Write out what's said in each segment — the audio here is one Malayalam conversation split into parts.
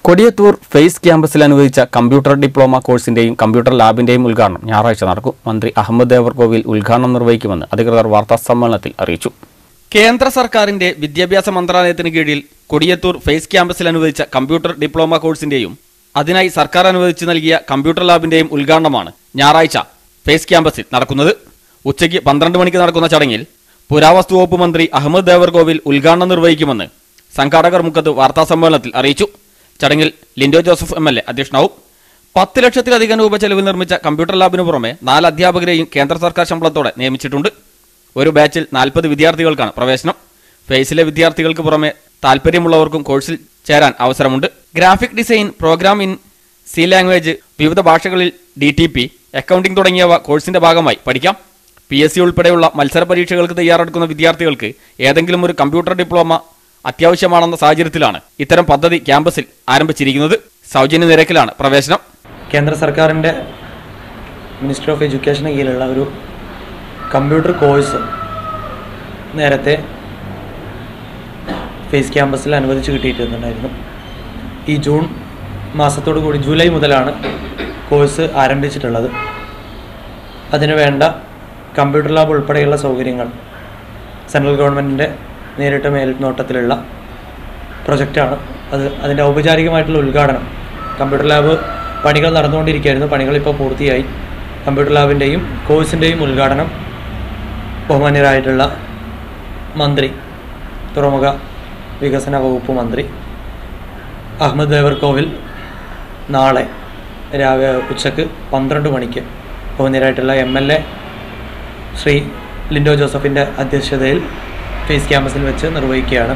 കൊടിയത്തൂർ ഫേസ് ക്യാമ്പസിൽ അനുവദിച്ച കമ്പ്യൂട്ടർ ഡിപ്ലോമ കോഴ്സിന്റെയും കമ്പ്യൂട്ടർ ലാബിന്റെയും ഉദ്ഘാടനം ഞായറാഴ്ച നടക്കും മന്ത്രി അഹമ്മദ് ദേവർകോവിൽ ഉദ്ഘാടനം നിർവഹിക്കുമെന്ന് അധികൃതർ വാർത്താ സമ്മേളനത്തിൽ അറിയിച്ചു കേന്ദ്ര സർക്കാരിന്റെ വിദ്യാഭ്യാസ മന്ത്രാലയത്തിന് കീഴിൽ കൊടിയത്തൂർ ഫേസ് ക്യാമ്പസിൽ അനുവദിച്ച കമ്പ്യൂട്ടർ ഡിപ്ലോമ കോഴ്സിന്റെയും അതിനായി സർക്കാർ അനുവദിച്ചു നൽകിയ കമ്പ്യൂട്ടർ ലാബിന്റെയും ഉദ്ഘാടനമാണ് ഞായറാഴ്ച ഫേസ് ക്യാമ്പസിൽ നടക്കുന്നത് ഉച്ചയ്ക്ക് പന്ത്രണ്ട് മണിക്ക് നടക്കുന്ന ചടങ്ങിൽ പുരാവസ്തു വകുപ്പ് മന്ത്രി അഹമ്മദ് ദേവർകോവിൽ ഉദ്ഘാടനം നിർവഹിക്കുമെന്ന് സംഘാടകർ മുഖത്ത് വാർത്താ സമ്മേളനത്തിൽ അറിയിച്ചു ചടങ്ങിൽ Lindo Joseph M L A അധ്യക്ഷനാവും പത്ത് ലക്ഷത്തിലധികം രൂപ ചെലവിൽ നിർമ്മിച്ച കമ്പ്യൂട്ടർ ലാബിന് പുറമെ നാല് അധ്യാപകരെയും കേന്ദ്ര സർക്കാർ ശമ്പളത്തോടെ നിയമിച്ചിട്ടുണ്ട് ഒരു ബാച്ചിൽ നാൽപ്പത് വിദ്യാർത്ഥികൾക്കാണ് പ്രവേശനം ഫേസിലെ വിദ്യാർത്ഥികൾക്ക് പുറമെ താല്പര്യമുള്ളവർക്കും കോഴ്സിൽ ചേരാൻ അവസരമുണ്ട് graphic design program in C language വിവിധ ഭാഷകളിൽ ഡി ടി പി അക്കൗണ്ടിംഗ് തുടങ്ങിയവ കോഴ്സിന്റെ ഭാഗമായി പഠിക്കാം പി എസ് സി ഉൾപ്പെടെയുള്ള മത്സര പരീക്ഷകൾക്ക് തയ്യാറെടുക്കുന്ന വിദ്യാർത്ഥികൾക്ക് ഏതെങ്കിലും ഒരു കമ്പ്യൂട്ടർ ഡിപ്ലോമ അത്യാവശ്യമാണെന്ന സാഹചര്യത്തിലാണ് ഇത്തരം പദ്ധതി ക്യാമ്പസിൽ ആരംഭിച്ചിരിക്കുന്നത് സൗജന്യ നിരക്കിലാണ് പ്രവേശനം കേന്ദ്ര സർക്കാരിൻ്റെ മിനിസ്ട്രി ഓഫ് എഡ്യൂക്കേഷന് കീഴിലുള്ള ഒരു കമ്പ്യൂട്ടർ കോഴ്സ് നേരത്തെ ഫേസ് ക്യാമ്പസിൽ അനുവദിച്ച് കിട്ടിയിട്ടുണ്ടായിരുന്നു ഈ ജൂൺ മാസത്തോടു കൂടി ജൂലൈ മുതലാണ് കോഴ്സ് ആരംഭിച്ചിട്ടുള്ളത് അതിനു വേണ്ട കമ്പ്യൂട്ടർ ലാബ് ഉൾപ്പെടെയുള്ള സൗകര്യങ്ങൾ സെൻട്രൽ ഗവൺമെൻറ്റിൻ്റെ നേരിട്ട് മേൽനോട്ടത്തിലുള്ള പ്രൊജക്റ്റാണ് അത് അതിൻ്റെ ഔപചാരികമായിട്ടുള്ള ഉദ്ഘാടനം കമ്പ്യൂട്ടർ ലാബ് പണികൾ നടന്നുകൊണ്ടിരിക്കുകയായിരുന്നു പണികൾ ഇപ്പോൾ പൂർത്തിയായി കമ്പ്യൂട്ടർ ലാബിൻ്റെയും കോഴ്സിൻ്റെയും ഉദ്ഘാടനം ബഹുമാന്യരായിട്ടുള്ള മന്ത്രി തുറമുഖ വികസന വകുപ്പ് മന്ത്രി അഹമ്മദ് ദേവർകോവിൽ നാളെ രാവിലെ ഉച്ചക്ക് പന്ത്രണ്ട് മണിക്ക് ബഹുമാന്യരായിട്ടുള്ള M L A Shri Lindo ജോസഫിൻ്റെ അധ്യക്ഷതയിൽ ഫേസ് ക്യാമ്പസിൽ വെച്ച് നിർവഹിക്കുകയാണ്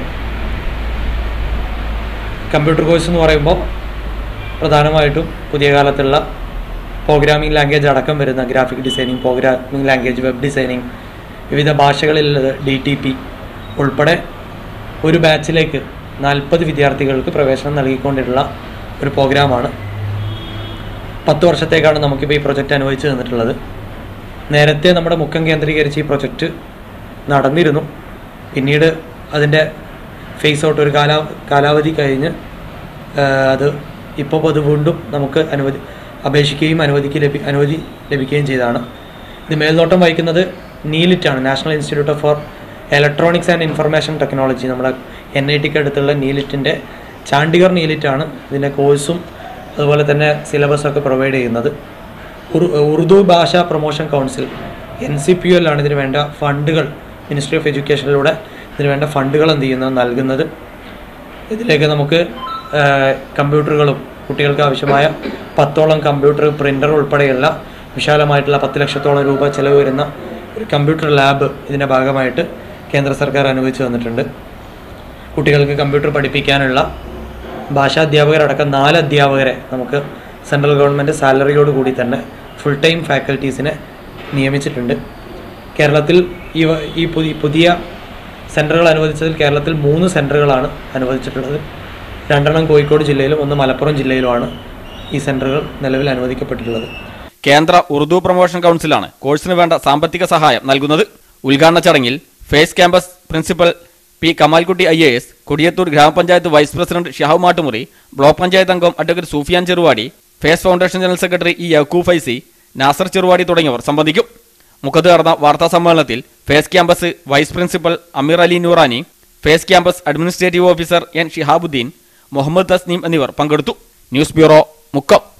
കമ്പ്യൂട്ടർ കോഴ്സ് എന്ന് പറയുമ്പോൾ പ്രധാനമായിട്ടും പുതിയ കാലത്തുള്ള പ്രോഗ്രാമിംഗ് ലാംഗ്വേജ് അടക്കം വരുന്ന graphic designing programming language web designing വിവിധ ഭാഷകളിലുള്ളത് ഡി ടി പി ഉൾപ്പെടെ ഒരു ബാച്ചിലേക്ക് നാൽപ്പത് വിദ്യാർത്ഥികൾക്ക് പ്രവേശനം നൽകിക്കൊണ്ടിട്ടുള്ള ഒരു പ്രോഗ്രാമാണ് പത്ത് വർഷത്തേക്കാണ് നമുക്കിപ്പോൾ ഈ പ്രൊജക്റ്റ് അനുവദിച്ചു തന്നിട്ടുള്ളത് നേരത്തെ നമ്മുടെ മുഖം കേന്ദ്രീകരിച്ച് ഈ പ്രൊജക്റ്റ് നടന്നിരുന്നു പിന്നീട് അതിൻ്റെ ഫേസ് ഔട്ട് ഒരു കാലാ കാലാവധി കഴിഞ്ഞ് ആ, അത് ഇപ്പോൾ അത് വീണ്ടും നമുക്ക് അനുവദി അപേക്ഷിക്കുകയും അനുവദിക്ക് ലഭി അനുമതി ലഭിക്കുകയും ചെയ്തതാണ് ഇത് മേൽനോട്ടം വഹിക്കുന്നത് നീലിറ്റാണ് national institute for electronics and information technology നമ്മുടെ എൻ ഐ ടിക്ക് അടുത്തുള്ള നീലിറ്റിൻ്റെ ചാണ്ടിഗർ നീലിറ്റാണ് ഇതിൻ്റെ കോഴ്സും അതുപോലെ തന്നെ സിലബസൊക്കെ പ്രൊവൈഡ് ചെയ്യുന്നത് ഉർ- ഉറുദു ഭാഷാ promotion council N C P എല്ലാണ് ഇതിന് വേണ്ട ഫണ്ടുകൾ മിനിസ്ട്രി ഓഫ് എഡ്യൂക്കേഷനിലൂടെ ഇതിന് വേണ്ട ഫണ്ടുകൾ എന്ത് ചെയ്യുന്നത് നൽകുന്നത് ഇതിലേക്ക് നമുക്ക് ആ, കമ്പ്യൂട്ടറുകളും കുട്ടികൾക്ക് ആവശ്യമായ പത്തോളം കമ്പ്യൂട്ടർ പ്രിൻ്റർ ഉൾപ്പെടെയുള്ള വിശാലമായിട്ടുള്ള പത്ത് ലക്ഷത്തോളം രൂപ ചിലവ് വരുന്ന ഒരു കമ്പ്യൂട്ടർ ലാബ് ഇതിൻ്റെ ഭാഗമായിട്ട് കേന്ദ്ര സർക്കാർ അനുവദിച്ചു തന്നിട്ടുണ്ട് കുട്ടികൾക്ക് കമ്പ്യൂട്ടർ പഠിപ്പിക്കാനുള്ള ഭാഷാധ്യാപകരടക്കം നാല് അധ്യാപകരെ നമുക്ക് സെൻട്രൽ ഗവൺമെൻറ് സാലറിയോട് കൂടി തന്നെ ഫുൾ ടൈം ഫാക്കൽറ്റീസിനെ നിയമിച്ചിട്ടുണ്ട് കേരളത്തിൽ ഈ വ- ഈ പുതിയ പുതിയ സെൻറ്ററുകൾ അനുവദിച്ചതിൽ കേരളത്തിൽ മൂന്ന് സെൻറ്ററുകളാണ് അനുവദിച്ചിട്ടുള്ളത് രണ്ടെണ്ണം കോഴിക്കോട് ജില്ലയിലും ഒന്ന് മലപ്പുറം ജില്ലയിലുമാണ് ഈ സെൻറ്ററുകൾ നിലവിൽ അനുവദിക്കപ്പെട്ടിട്ടുള്ളത് കേന്ദ്ര ഉറുദു പ്രൊമോഷൻ കൗൺസിലാണ് കോഴ്സിന് വേണ്ട സാമ്പത്തിക സഹായം നൽകുന്നത് ഉദ്ഘാടന ചടങ്ങിൽ face campus principal P Kamalkutty I A S Kodiyathur ഗ്രാമപഞ്ചായത്ത് vice president Shihab Mattumuri block panchayat അംഗം advocate Sufiyan Cheruvadi face foundation general secretary E Yakub Faizi Nasar Cheruvadi തുടങ്ങിയവർ സംബന്ധിക്കും മുഖത്ത് നടന്ന വാർത്താ സമ്മേളനത്തിൽ face campus vice principal Ameer Ali Noorani face campus administrative officer N Shihabuddin Muhammad Tasneem എന്നിവർ പങ്കെടുത്തു ന്യൂസ് ബ്യൂറോ മുക്കം